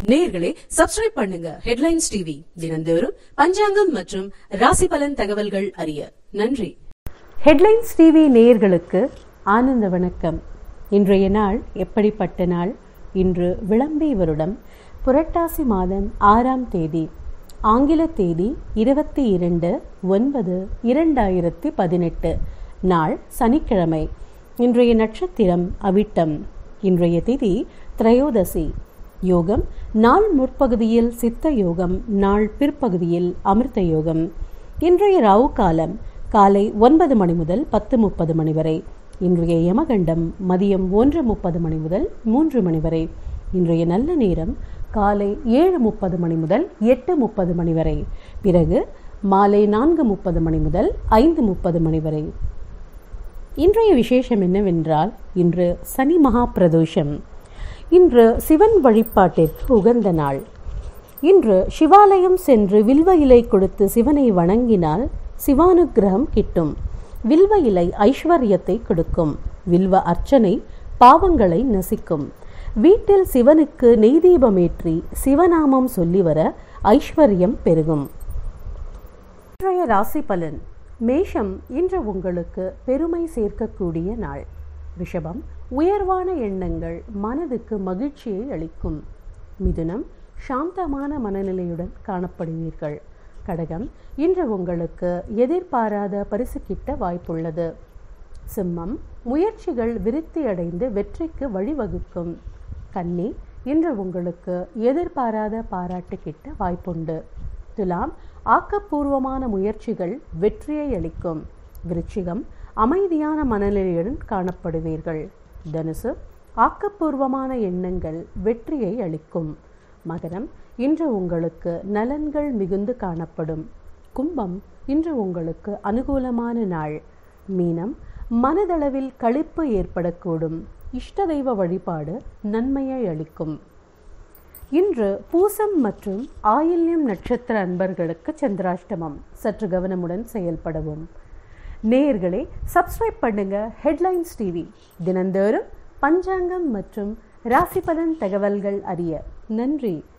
நேயர்களே சப்ஸ்கிரைப் பண்ணுங்க headlines TV தினந்தோறும் பஞ்சாங்கம் மற்றும் ராசி பலன் தகவல்கள் அறிய நன்றி ஹெட்லைன்ஸ் டிவி நேயர்களுக்கு ஆனந்த வணக்கம் இன்றைய நாள் எப்படிப்பட்ட நாள் இன்று விளம்பி வருடம் புரட்டாசி மாதம் ஆறாம் தேதி ஆங்கில தேதி இருபத்தி இரண்டு ஒன்பது இரண்டாயிரத்தி பதினெட்டு நாள் சனிக்கிழமை இன்றைய நட்சத்திரம் அவிட்டம் இன்றைய திதி திரையோதசி யோகம் நாள் முற்பகுதியில் சித்த யோகம் நாள் பிற்பகுதியில் அமிர்த யோகம் இன்றைய ராவு காலம் காலை ஒன்பது மணி முதல் பத்து முப்பது மணி வரை இன்றைய யமகண்டம் மதியம் ஒன்று முப்பது மணி முதல் மூன்று மணி வரை இன்றைய நல்ல நேரம் காலை ஏழு முப்பது மணி முதல் எட்டு முப்பது மணி வரை பிறகு மாலை நான்கு முப்பது மணி முதல் ஐந்து முப்பது மணி வரை இன்றைய விசேஷம் என்னவென்றால் இன்று சனி மகா பிரதோஷம் இன்று சிவன் வழிபாட்டிற்கு உகந்த நாள் இன்று சிவாலயம் சென்று வில்வ இலை கொடுத்து சிவனை வணங்கினால் சிவானுக்கிரகம் கிட்டும் வில்வ இலை ஐஸ்வர்யத்தை கொடுக்கும் வில்வ அர்ச்சனை பாவங்களை நசிக்கும் வீட்டில் சிவனுக்கு நெய் தீபமேற்றி சிவநாமம் சொல்லி வர ஐஸ்வர்யம் பெருகும் இன்றைய ராசி பலன் மேஷம் இன்று உங்களுக்கு பெருமை சேர்க்கக்கூடிய நாள் ரிஷபம் உயர்வான எண்ணங்கள் மனதுக்கு மகிழ்ச்சியை அளிக்கும் மிதுனம் சாந்தமான மனநிலையுடன் காணப்படுவீர்கள் கடகம் இன்று உங்களுக்கு எதிர்பாராத பரிசு கிட்ட வாய்ப்புள்ளது சிம்மம் முயற்சிகள் விருத்தி அடைந்து வெற்றிக்கு வழிவகுக்கும் கன்னி இன்று உங்களுக்கு எதிர்பாராத பாராட்டு கிட்ட வாய்ப்புண்டு துலாம் ஆக்கப்பூர்வமான முயற்சிகள் வெற்றியை அளிக்கும் விருச்சிகம் அமைதியான மனநிலையுடன் காணப்படுவீர்கள் தனுசு ஆக்கப்பூர்வமான எண்ணங்கள் வெற்றியை அளிக்கும் மகரம் இன்று உங்களுக்கு நலன்கள் மிகுந்து காணப்படும் கும்பம் இன்று உங்களுக்கு அனுகூலமான நாள் மீனம் மனதளவில் களிப்பு ஏற்படக்கூடும் இஷ்ட தெய்வ வழிபாடு நன்மையை அளிக்கும் இன்று பூசம் மற்றும் ஆயில்யம் நட்சத்திர அன்பர்களுக்கு சந்திராஷ்டமம் சற்று கவனமுடன் செயல்படவும் நேயர்களே சப்ஸ்கிரைப் பண்ணுங்க ஹெட்லைன்ஸ் டிவி தினந்தோறும் பஞ்சாங்கம் மற்றும் ராசி பலன் தகவல்கள் அறிய நன்றி